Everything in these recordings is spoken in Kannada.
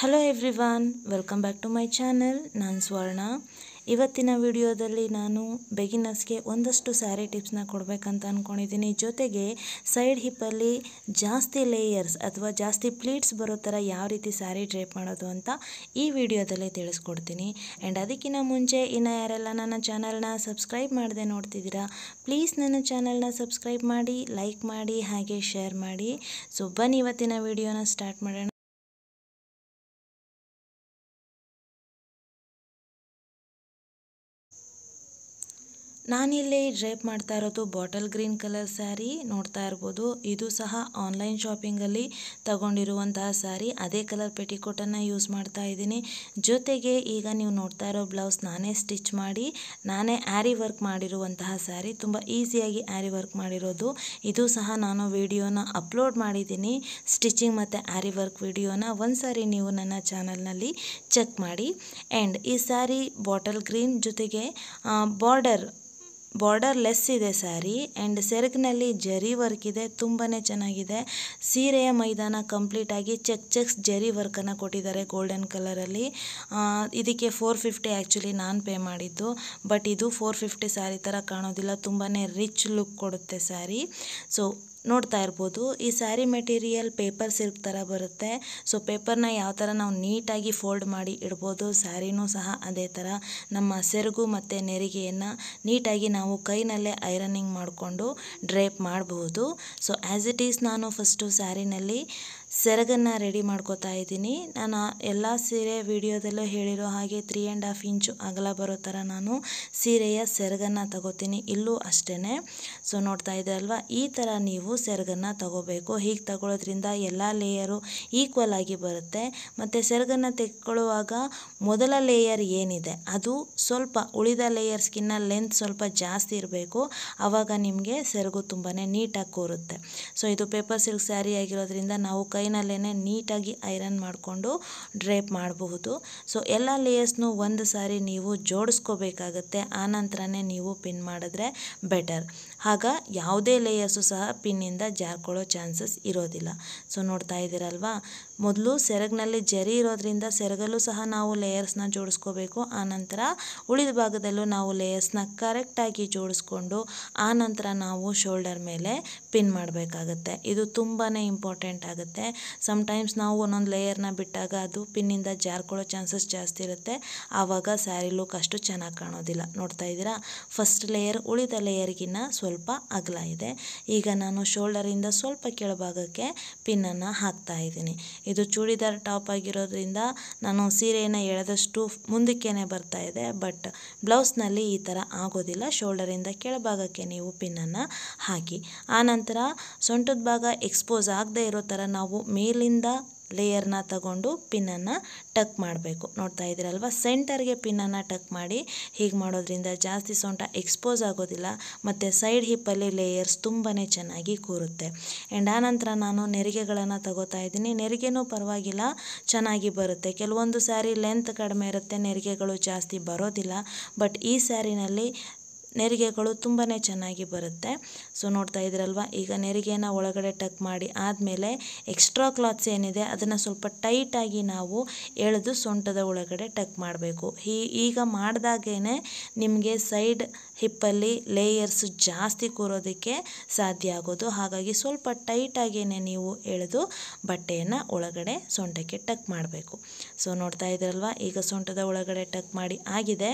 hello everyone welcome back to my channel ನಾನು ಸ್ವರ್ಣ ಇವತ್ತಿನ ವಿಡಿಯೋದಲ್ಲಿ ನಾನು ಬೆಗಿನರ್ಸ್ಗೆ ಒಂದಷ್ಟು ಸ್ಯಾರಿ ಟಿಪ್ಸ್ನ ಕೊಡಬೇಕಂತ ಅಂದ್ಕೊಂಡಿದ್ದೀನಿ ಜೊತೆಗೆ ಸೈಡ್ ಹಿಪ್ಪಲ್ಲಿ ಜಾಸ್ತಿ ಲೇಯರ್ಸ್ ಅಥವಾ ಜಾಸ್ತಿ ಪ್ಲೀಟ್ಸ್ ಬರೋ ಥರ ಯಾವ ರೀತಿ ಸ್ಯಾರಿ ಡ್ರೇಪ್ ಮಾಡೋದು ಅಂತ ಈ ವಿಡಿಯೋದಲ್ಲಿ ತಿಳಿಸ್ಕೊಡ್ತೀನಿ ಆ್ಯಂಡ್ ಅದಕ್ಕಿಂತ ಮುಂಚೆ ಇನ್ನು ಯಾರೆಲ್ಲ ನನ್ನ ಚಾನಲ್ನ ಸಬ್ಸ್ಕ್ರೈಬ್ ಮಾಡದೆ ನೋಡ್ತಿದ್ದೀರಾ ಪ್ಲೀಸ್ ನನ್ನ ಚಾನಲ್ನ ಸಬ್ಸ್ಕ್ರೈಬ್ ಮಾಡಿ ಲೈಕ್ ಮಾಡಿ ಹಾಗೆ ಶೇರ್ ಮಾಡಿ ಸೊ ಬನ್ನಿ ಇವತ್ತಿನ ವಿಡಿಯೋನ ಸ್ಟಾರ್ಟ್ ಮಾಡೋಣ ನಾನಿಲ್ಲಿ ಡ್ರೇಪ್ ಮಾಡ್ತಾ ಇರೋದು ಬಾಟಲ್ ಗ್ರೀನ್ ಕಲರ್ ಸ್ಯಾರಿ ನೋಡ್ತಾ ಇರ್ಬೋದು ಇದು ಸಹ ಆನ್ಲೈನ್ ಶಾಪಿಂಗಲ್ಲಿ ತಗೊಂಡಿರುವಂತಹ ಸ್ಯಾರಿ ಅದೇ ಕಲರ್ ಪೆಟಿಕೋಟನ್ನು ಯೂಸ್ ಮಾಡ್ತಾ ಇದ್ದೀನಿ ಜೊತೆಗೆ ಈಗ ನೀವು ನೋಡ್ತಾ ಇರೋ ಬ್ಲೌಸ್ ನಾನೇ ಸ್ಟಿಚ್ ಮಾಡಿ ನಾನೇ ಆ್ಯರಿ ವರ್ಕ್ ಮಾಡಿರುವಂತಹ ಸ್ಯಾರಿ ತುಂಬ ಈಸಿಯಾಗಿ ಆ್ಯರಿ ವರ್ಕ್ ಮಾಡಿರೋದು ಇದು ಸಹ ನಾನು ವಿಡಿಯೋನ ಅಪ್ಲೋಡ್ ಮಾಡಿದ್ದೀನಿ ಸ್ಟಿಚಿಂಗ್ ಮತ್ತು ಆ್ಯರಿ ವರ್ಕ್ ವಿಡಿಯೋನ ಒಂದು ಸಾರಿ ನೀವು ನನ್ನ ಚಾನಲ್ನಲ್ಲಿ ಚೆಕ್ ಮಾಡಿ ಆ್ಯಂಡ್ ಈ ಸ್ಯಾರಿ ಬಾಟಲ್ ಗ್ರೀನ್ ಜೊತೆಗೆ ಬಾರ್ಡರ್ ಬಾರ್ಡರ್ ಲೆಸ್ ಇದೆ ಸ್ಯಾರಿ ಆ್ಯಂಡ್ ಸೆರಗಿನಲ್ಲಿ ಜರಿ ವರ್ಕ್ ಇದೆ ತುಂಬಾ ಚೆನ್ನಾಗಿದೆ ಸೀರೆಯ ಮೈದಾನ ಕಂಪ್ಲೀಟಾಗಿ ಚೆಕ್ ಚೆಕ್ಸ್ ಜರಿ ವರ್ಕನ್ನು ಕೊಟ್ಟಿದ್ದಾರೆ ಗೋಲ್ಡನ್ ಕಲರಲ್ಲಿ ಇದಕ್ಕೆ ಫೋರ್ ಫಿಫ್ಟಿ ಆ್ಯಕ್ಚುಲಿ ನಾನು ಪೇ ಮಾಡಿದ್ದು ಬಟ್ ಇದು ಫೋರ್ ಫಿಫ್ಟಿ ಸ್ಯಾರಿ ಥರ ಕಾಣೋದಿಲ್ಲ ತುಂಬಾ ರಿಚ್ ಲುಕ್ ಕೊಡುತ್ತೆ ಸ್ಯಾರಿ ಸೊ ನೋಡ್ತಾ ಇರ್ಬೋದು ಈ ಸ್ಯಾರಿ ಮೆಟೀರಿಯಲ್ ಪೇಪರ್ ಸಿಲ್ಕ್ ಥರ ಬರುತ್ತೆ ಸೊ ಪೇಪರ್ನ ಯಾವ ಥರ ನಾವು ನೀಟಾಗಿ ಫೋಲ್ಡ್ ಮಾಡಿ ಇಡ್ಬೋದು ಸ್ಯಾರಿನೂ ಸಹ ಅದೇ ಥರ ನಮ್ಮ ಸೆರಗು ಮತ್ತು ನೆರಿಗೆಯನ್ನು ನೀಟಾಗಿ ನಾವು ಕೈನಲ್ಲೇ ಐರನ್ನಿಂಗ್ ಮಾಡಿಕೊಂಡು ಡ್ರೇಪ್ ಮಾಡಬಹುದು ಸೊ ಆ್ಯಸ್ ಇಟ್ ಈಸ್ ನಾನು ಫಸ್ಟು ಸ್ಯಾರಿನಲ್ಲಿ ಸೆರಗನ್ನು ರೆಡಿ ಮಾಡ್ಕೋತಾ ಇದ್ದೀನಿ ನಾನು ಎಲ್ಲ ಸೀರೆ ವಿಡಿಯೋದಲ್ಲೂ ಹೇಳಿರೋ ಹಾಗೆ ತ್ರೀ ಆ್ಯಂಡ್ ಹಾಫ್ ಇಂಚು ಅಗಲ ಬರೋ ಥರ ನಾನು ಸೀರೆಯ ಸೆರಗನ್ನು ತಗೋತೀನಿ ಇಲ್ಲೂ ಅಷ್ಟೇ ಸೊ ನೋಡ್ತಾ ಇದ್ದೀರಲ್ವ ಈ ಥರ ನೀವು ಸೆರಗನ್ನು ತಗೋಬೇಕು ಹೀಗೆ ತಗೊಳ್ಳೋದ್ರಿಂದ ಎಲ್ಲ ಲೇಯರು ಈಕ್ವಲ್ ಆಗಿ ಬರುತ್ತೆ ಮತ್ತು ಸೆರಗನ್ನು ತೆಕ್ಕೊಳ್ಳುವಾಗ ಮೊದಲ ಲೇಯರ್ ಏನಿದೆ ಅದು ಸ್ವಲ್ಪ ಉಳಿದ ಲೇಯರ್ಸ್ಗಿನ್ನ ಲೆಂತ್ ಸ್ವಲ್ಪ ಜಾಸ್ತಿ ಇರಬೇಕು ಆವಾಗ ನಿಮಗೆ ಸೆರಗು ತುಂಬಾ ನೀಟಾಗಿ ಕೂರುತ್ತೆ ಸೊ ಇದು ಪೇಪರ್ ಸಿಲ್ಕ್ ಸ್ಯಾರಿ ಆಗಿರೋದ್ರಿಂದ ನಾವು ಕೈನಲ್ಲೇ ನೀಟಾಗಿ ಐರನ್ ಮಾಡಿಕೊಂಡು ಡ್ರೇಪ್ ಮಾಡಬಹುದು ಸೊ ಎಲ್ಲ ಲೇಯರ್ಸ್ನು ಒಂದು ಸಾರಿ ನೀವು ಜೋಡಿಸ್ಕೋಬೇಕಾಗತ್ತೆ ಆನಂತರನೇ ನೀವು ಪಿನ್ ಮಾಡಿದ್ರೆ ಬೆಟರ್ ಆಗ ಯಾವುದೇ ಲೇಯರ್ಸು ಸಹ ಪಿನ್ನಿಂದ ಜಾರ್ಕೊಳ್ಳೋ ಚಾನ್ಸಸ್ ಇರೋದಿಲ್ಲ ಸೊ ನೋಡ್ತಾ ಇದ್ದೀರಲ್ವಾ ಮೊದಲು ಸೆರಗಿನಲ್ಲಿ ಜರಿ ಇರೋದ್ರಿಂದ ಸೆರಗಲ್ಲೂ ಸಹ ನಾವು ಲೇಯರ್ಸ್ನ ಜೋಡಿಸ್ಕೋಬೇಕು ಆನಂತರ ಉಳಿದ ಭಾಗದಲ್ಲೂ ನಾವು ಲೇಯರ್ಸ್ನ ಕರೆಕ್ಟಾಗಿ ಜೋಡಿಸ್ಕೊಂಡು ಆನಂತರ ನಾವು ಶೋಲ್ಡರ್ ಮೇಲೆ ಪಿನ್ ಮಾಡಬೇಕಾಗತ್ತೆ ಇದು ತುಂಬಾ ಇಂಪಾರ್ಟೆಂಟ್ ಆಗುತ್ತೆ ಸಮ್ಟೈಮ್ಸ್ ನಾವು ಒಂದೊಂದು ಲೇಯರ್ನ ಬಿಟ್ಟಾಗ ಅದು ಪಿನ್ನಿಂದ ಜಾರ್ಕೊಳ್ಳೋ ಚಾನ್ಸಸ್ ಜಾಸ್ತಿ ಇರುತ್ತೆ ಆವಾಗ ಸ್ಯಾರಿ ಲುಕ್ ಅಷ್ಟು ಚೆನ್ನಾಗಿ ಕಾಣೋದಿಲ್ಲ ನೋಡ್ತಾ ಇದ್ದೀರಾ ಫಸ್ಟ್ ಲೇಯರ್ ಉಳಿದ ಲೇಯರ್ಗಿನ್ನ ಸ್ವಲ್ಪ ಅಗಲ ಇದೆ ಈಗ ನಾನು ಶೋಲ್ಡರಿಂದ ಸ್ವಲ್ಪ ಕೆಳಭಾಗಕ್ಕೆ ಪಿನ್ನನ್ನು ಹಾಕ್ತಾ ಇದ್ದೀನಿ ಇದು ಚೂಡಿದಾರ್ ಟಾಪ್ ಆಗಿರೋದ್ರಿಂದ ನಾನು ಸೀರೆಯನ್ನು ಎಳೆದಷ್ಟು ಮುಂದಕ್ಕೇ ಬರ್ತಾ ಇದೆ ಬಟ್ ಬ್ಲೌಸ್ನಲ್ಲಿ ಈ ಥರ ಆಗೋದಿಲ್ಲ ಶೋಲ್ಡರಿಂದ ಕೆಳಭಾಗಕ್ಕೆ ನೀವು ಪಿನ್ನನ್ನು ಹಾಕಿ ಆನಂತರ ಸೊಂಟದ ಭಾಗ ಎಕ್ಸ್ಪೋಸ್ ಆಗದೆ ಇರೋ ಥರ ನಾವು ಮೇಲಿಂದ ಲೇಯರ್ನ ತಗೊಂಡು ಪಿನ್ನನ್ನು ಟಕ್ ಮಾಡಬೇಕು ನೋಡ್ತಾ ಇದ್ದೀರಲ್ವ ಸೆಂಟರ್ಗೆ ಪಿನ್ನನ್ನು ಟಕ್ ಮಾಡಿ ಹೀಗೆ ಮಾಡೋದ್ರಿಂದ ಜಾಸ್ತಿ ಸೊಂಟ ಎಕ್ಸ್ಪೋಸ್ ಆಗೋದಿಲ್ಲ ಮತ್ತು ಸೈಡ್ ಹಿಪ್ಪಲ್ಲಿ ಲೇಯರ್ಸ್ ತುಂಬಾ ಚೆನ್ನಾಗಿ ಕೂರುತ್ತೆ ಆ್ಯಂಡ್ ಆನಂತರ ನಾನು ನೆರಿಗೆಗಳನ್ನು ತಗೋತಾ ಇದ್ದೀನಿ ನೆರಿಗೆನೂ ಪರವಾಗಿಲ್ಲ ಚೆನ್ನಾಗಿ ಬರುತ್ತೆ ಕೆಲವೊಂದು ಸ್ಯಾರಿ ಲೆಂತ್ ಕಡಿಮೆ ಇರುತ್ತೆ ನೆರಿಗೆಗಳು ಜಾಸ್ತಿ ಬರೋದಿಲ್ಲ ಬಟ್ ಈ ಸ್ಯಾರಿನಲ್ಲಿ ನೆರಿಗೆಗಳು ತುಂಬಾ ಚೆನ್ನಾಗಿ ಬರುತ್ತೆ ಸೊ ನೋಡ್ತಾ ಇದ್ದೀರಲ್ವ ಈಗ ನೆರಿಗೆನ ಒಳಗಡೆ ಟಕ್ ಮಾಡಿ ಆದಮೇಲೆ ಎಕ್ಸ್ಟ್ರಾ ಕ್ಲಾತ್ಸ್ ಏನಿದೆ ಅದನ್ನು ಸ್ವಲ್ಪ ಟೈಟಾಗಿ ನಾವು ಎಳೆದು ಸೊಂಟದ ಒಳಗಡೆ ಟಕ್ ಮಾಡಬೇಕು ಈ ಈಗ ಮಾಡಿದಾಗೇ ನಿಮಗೆ ಸೈಡ್ ಹಿಪ್ಪಲ್ಲಿ ಲೇಯರ್ಸ್ ಜಾಸ್ತಿ ಕೂರೋದಕ್ಕೆ ಸಾಧ್ಯ ಆಗೋದು ಹಾಗಾಗಿ ಸ್ವಲ್ಪ ಟೈಟಾಗೇ ನೀವು ಎಳೆದು ಬಟ್ಟೆಯನ್ನು ಒಳಗಡೆ ಸೊಂಟಕ್ಕೆ ಟಕ್ ಮಾಡಬೇಕು ಸೊ ನೋಡ್ತಾ ಇದ್ದೀರಲ್ವ ಈಗ ಸೊಂಟದ ಒಳಗಡೆ ಟಕ್ ಮಾಡಿ ಆಗಿದೆ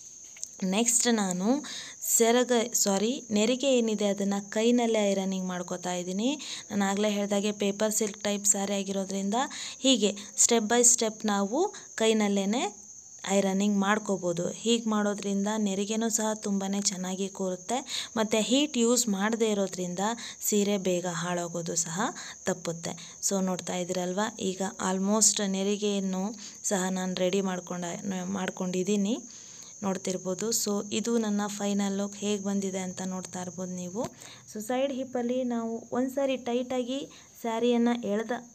ನೆಕ್ಸ್ಟ್ ನಾನು ಸೆರಗ ಸಾರಿ ನೆರಿಗೆ ಏನಿದೆ ಅದನ್ನು ಕೈನಲ್ಲೇ ಐರನಿಂಗ್ ಮಾಡ್ಕೋತಾ ಇದ್ದೀನಿ ನಾನು ಆಗಲೇ ಹೇಳಿದಾಗೆ ಪೇಪರ್ ಸಿಲ್ಕ್ ಟೈಪ್ ಸ್ಯಾರಿ ಆಗಿರೋದ್ರಿಂದ ಹೀಗೆ ಸ್ಟೆಪ್ ಬೈ ಸ್ಟೆಪ್ ನಾವು ಕೈನಲ್ಲೇ ಐರನ್ನಿಂಗ್ ಮಾಡ್ಕೋಬೋದು ಹೀಗೆ ಮಾಡೋದ್ರಿಂದ ನೆರಿಗೆನೂ ಸಹ ತುಂಬಾ ಚೆನ್ನಾಗಿ ಕೂರುತ್ತೆ ಮತ್ತು ಹೀಟ್ ಯೂಸ್ ಮಾಡದೇ ಇರೋದ್ರಿಂದ ಸೀರೆ ಬೇಗ ಹಾಳಾಗೋದು ಸಹ ತಪ್ಪುತ್ತೆ ಸೊ ನೋಡ್ತಾ ಇದ್ದೀರಲ್ವ ಈಗ ಆಲ್ಮೋಸ್ಟ್ ನೆರಿಗೆಯನ್ನು ಸಹ ನಾನು ರೆಡಿ ಮಾಡ್ಕೊಂಡ ಮಾಡ್ಕೊಂಡಿದ್ದೀನಿ ನೋಡ್ತಿರ್ಬೋದು ಸೊ ಇದು ನನ್ನ ಫೈನಲ್ ಲುಕ್ ಹೇಗೆ ಬಂದಿದೆ ಅಂತ ನೋಡ್ತಾ ಇರ್ಬೋದು ನೀವು ಸೊ ಸೈಡ್ ಹಿಪ್ಪಲ್ಲಿ ನಾವು ಒಂದು ಸಾರಿ ಟೈಟಾಗಿ ಸ್ಯಾರಿಯನ್ನು ಎಳೆದ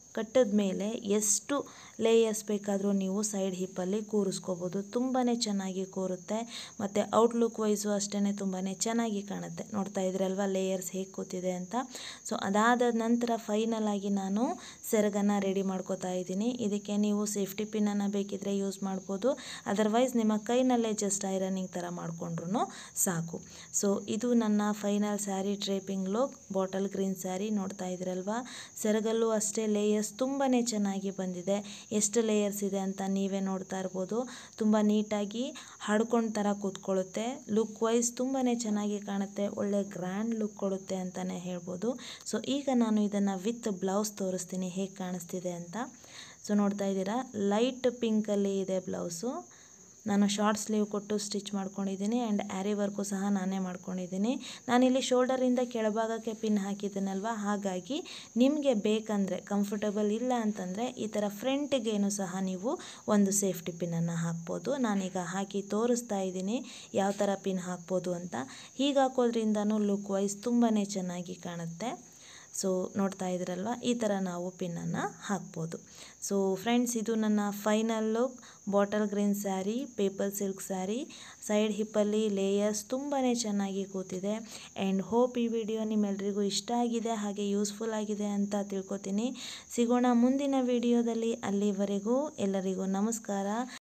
ಕಟ್ಟಿದ ಮೇಲೆ ಎಷ್ಟು ಲೇಯರ್ಸ್ ಬೇಕಾದರೂ ನೀವು ಸೈಡ್ ಹಿಪ್ಪಲ್ಲಿ ಕೂರಿಸ್ಕೋಬೋದು ತುಂಬಾ ಚೆನ್ನಾಗಿ ಕೂರುತ್ತೆ ಮತ್ತು ಔಟ್ಲುಕ್ ವೈಸು ಅಷ್ಟೇ ತುಂಬಾ ಚೆನ್ನಾಗಿ ಕಾಣುತ್ತೆ ನೋಡ್ತಾ ಇದ್ರಲ್ವ ಲೇಯರ್ಸ್ ಹೇಗೆ ಕೂತಿದೆ ಅಂತ ಸೊ ಅದಾದ ನಂತರ ಫೈನಲ್ ಆಗಿ ನಾನು ಸೆರಗನ್ನು ರೆಡಿ ಮಾಡ್ಕೋತಾ ಇದ್ದೀನಿ ಇದಕ್ಕೆ ನೀವು ಸೇಫ್ಟಿ ಪಿನ್ನನ್ನು ಬೇಕಿದ್ರೆ ಯೂಸ್ ಮಾಡ್ಬೋದು ಅದರ್ವೈಸ್ ನಿಮ್ಮ ಕೈನಲ್ಲೇ ಜಸ್ಟ್ ಐರನಿಂಗ್ ಥರ ಮಾಡಿಕೊಂಡ್ರು ಸಾಕು ಸೊ ಇದು ನನ್ನ final sari draping look bottle green sari ನೋಡ್ತಾ ಇದ್ರಲ್ವಾ ಸೆರಗಲ್ಲೂ ಅಷ್ಟೇ ಲೇಯರ್ಸ್ ತುಂಬಾ ಚೆನ್ನಾಗಿ ಬಂದಿದೆ ಎಷ್ಟು ಲೇಯರ್ಸ್ ಇದೆ ಅಂತ ನೀವೇ ನೋಡ್ತಾ ಇರ್ಬೋದು ತುಂಬ ನೀಟಾಗಿ ಹಡ್ಕೊಂಡು ಥರ ಕೂತ್ಕೊಳ್ಳುತ್ತೆ ಲುಕ್ ವೈಸ್ ತುಂಬಾ ಚೆನ್ನಾಗಿ ಕಾಣುತ್ತೆ ಒಳ್ಳೆ ಗ್ರ್ಯಾಂಡ್ ಲುಕ್ ಕೊಡುತ್ತೆ ಅಂತಲೇ ಹೇಳ್ಬೋದು ಸೊ ಈಗ ನಾನು ಇದನ್ನು ವಿತ್ ಬ್ಲೌಸ್ ತೋರಿಸ್ತೀನಿ ಹೇಗೆ ಕಾಣಿಸ್ತಿದೆ ಅಂತ ಸೊ ನೋಡ್ತಾ ಇದ್ದೀರಾ ಲೈಟ್ ಪಿಂಕಲ್ಲಿ ಇದೆ ಬ್ಲೌಸು ನಾನು ಶಾರ್ಟ್ ಸ್ಲೀವ್ ಕೊಟ್ಟು ಸ್ಟಿಚ್ ಮಾಡ್ಕೊಂಡಿದ್ದೀನಿ ಆ್ಯಂಡ್ ಆ್ಯರಿ ವರ್ಕು ಸಹ ನಾನೇ ಮಾಡ್ಕೊಂಡಿದ್ದೀನಿ ನಾನಿಲ್ಲಿ ಶೋಲ್ಡರಿಂದ ಕೆಳಭಾಗಕ್ಕೆ ಪಿನ್ ಹಾಕಿದ್ದೀನಲ್ವ ಹಾಗಾಗಿ ನಿಮಗೆ ಬೇಕಂದರೆ ಕಂಫರ್ಟಬಲ್ ಇಲ್ಲ ಅಂತಂದರೆ ಈ ಥರ ಫ್ರಂಟಿಗೇನು ಸಹ ನೀವು ಒಂದು ಸೇಫ್ಟಿ ಪಿನ್ನನ್ನು ಹಾಕ್ಬೋದು ನಾನೀಗ ಹಾಕಿ ತೋರಿಸ್ತಾ ಇದ್ದೀನಿ ಯಾವ ಥರ ಪಿನ್ ಹಾಕ್ಬೋದು ಅಂತ ಹೀಗೆ ಹಾಕೋದ್ರಿಂದನೂ ಲುಕ್ ವೈಸ್ ತುಂಬಾ ಚೆನ್ನಾಗಿ ಕಾಣುತ್ತೆ ಸೊ ನೋಡ್ತಾ ಇದ್ದೀರಲ್ವ ಈ ಥರ ನಾವು ಪಿನ್ನನ್ನು ಹಾಕ್ಬೋದು ಸೊ ಫ್ರೆಂಡ್ಸ್ ಇದು ನನ್ನ final look bottle green sari paper silk sari side ಹಿಪ್ಪಲ್ಲಿ ಲೇಯರ್ಸ್ ತುಂಬಾ ಚೆನ್ನಾಗಿ ಕೂತಿದೆ ಆ್ಯಂಡ್ ಹೋಪ್ ಈ ವಿಡಿಯೋ ನಿಮ್ಮೆಲ್ರಿಗೂ ಇಷ್ಟ ಆಗಿದೆ ಹಾಗೆ ಯೂಸ್ಫುಲ್ ಆಗಿದೆ ಅಂತ ತಿಳ್ಕೊತೀನಿ ಸಿಗೋಣ ಮುಂದಿನ ವಿಡಿಯೋದಲ್ಲಿ ಅಲ್ಲಿವರೆಗೂ ಎಲ್ಲರಿಗೂ ನಮಸ್ಕಾರ